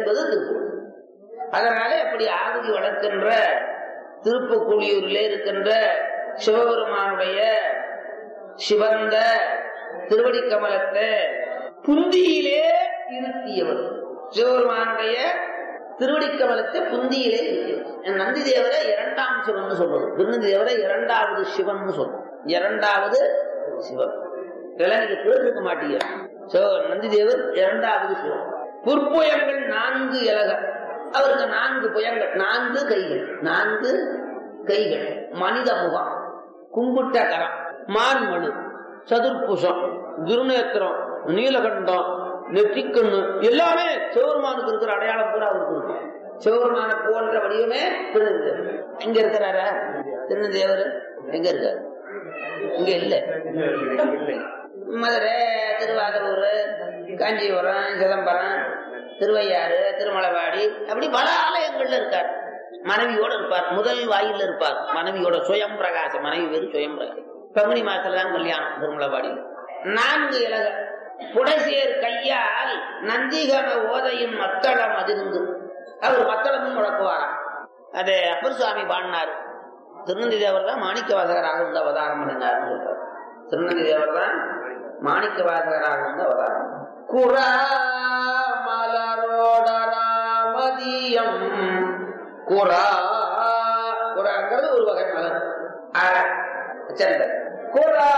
என்பது திருப்புகழ் அதனால அப்படி ஆகுதி வளர்க்கின்ற திருப்புக்குழியூரிலே இருக்கின்ற சிவபெருமானுடைய சிவந்த திருவடி கமலத்தை புந்தியிலே இருத்தியவர் சிவபெருமானுடைய திருவடி கமலத்தை புந்தியிலே இருத்தியவர் நந்தி தேவரை இரண்டாம் சிவன் சொல்றது திருநந்தி தேவரை இரண்டாவது சிவன் சொல்றோம் இரண்டாவது சிவன் இதெல்லாம் நீங்க கேட்டிருக்க மாட்டீங்க சோ நந்தி தேவர் இரண்டாவது சிவன் புற்புயங்கள் நான்கு இலக அவருக்கு நான்கு புயங்கள் நான்கு கைகள் நான்கு கைகள் மனித முகம் கும்பிட்ட கரம் மான்மணு சதுர்புஷம் துர்நேத்திரம் நீலகண்டம் நெற்றிக்கண்ணு எல்லாமே சிவபெருமானுக்கு இருக்கிற அடையாளம் பூரா அவருக்கு இருக்கும் சிவபெருமான போன்ற வடிவமே திருநந்தேவர் எங்க இருக்கிறாரா திருநந்தேவர் எங்க இருக்காரு இங்க இல்ல மதுரை திருவாரூர் காஞ்சிபுரம் சிதம்பரம் திருவையாறு திருமலைவாடி அப்படி பல ஆலயங்கள்ல இருக்கார் மனைவியோட இருப்பார் முதல் வாயில இருப்பார் மனைவியோட சுயம் பிரகாசம் மனைவி பேரு சுயம் பிரகாசம் பங்குனி மாசத்துல தான் கல்யாணம் திருமலைவாடியில் நான்கு இலக புடசேர் கையால் நந்திகம ஓதையும் மத்தளம் அதிர்ந்து அவர் மத்தளமும் முழக்குவாராம் அது அப்பர் சுவாமி பாடினார் திருநந்தி தேவர் தான் மாணிக்க வாசகராக வந்து அவதாரம் பண்ணினார் திருநந்தி தேவர் தான் மாணிக்க வாசகராக வந்து அவதாரம் குரா மலரோடராமதியம் குரா குராங்கிறது ஒரு வகை மலர் சந்தன் குரா